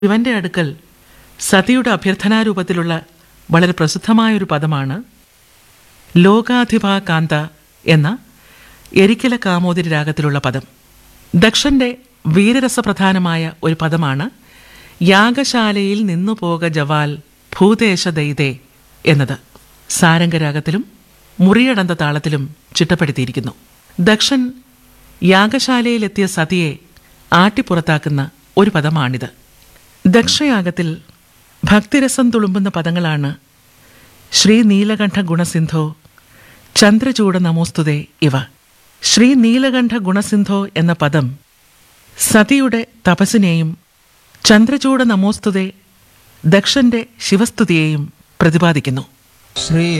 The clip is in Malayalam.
ഇവന്റെ അടുക്കൽ സതിയുടെ അഭ്യർത്ഥനാരൂപത്തിലുള്ള വളരെ പ്രസിദ്ധമായൊരു പദമാണ് ലോകാധിപാ കാന്ത എന്ന എരിക്കല കാമോദരി രാഗത്തിലുള്ള പദം ദക്ഷന്റെ വീരരസപ്രധാനമായ ഒരു പദമാണ് യാഗശാലയിൽ നിന്നു പോക ജവാൽ ഭൂദേശ ദൈതേ എന്നത് സാരംഗരാഗത്തിലും മുറിയടന്ത താളത്തിലും ചിട്ടപ്പെടുത്തിയിരിക്കുന്നു ദക്ഷൻ യാഗശാലയിലെത്തിയ സതിയെ ആട്ടിപ്പുറത്താക്കുന്ന ഒരു പദമാണിത് ദക്ഷയാഗത്തിൽ ഭക്തിരസം തുളുമ്പുന്ന പദങ്ങളാണ് ശ്രീ നീലകണ്ഠ ഗുണസിന്ധോ ചന്ദ്രചൂട നമോസ്തുതേ ഇവ ശ്രീ നീലകണ്ഠ ഗുണസിന്ധോ എന്ന പദം സതിയുടെ തപസ്സിനെയും ചന്ദ്രചൂട നമോസ്തുതേ ദക്ഷന്റെ ശിവസ്തുതിയെയും പ്രതിപാദിക്കുന്നു ശ്രീ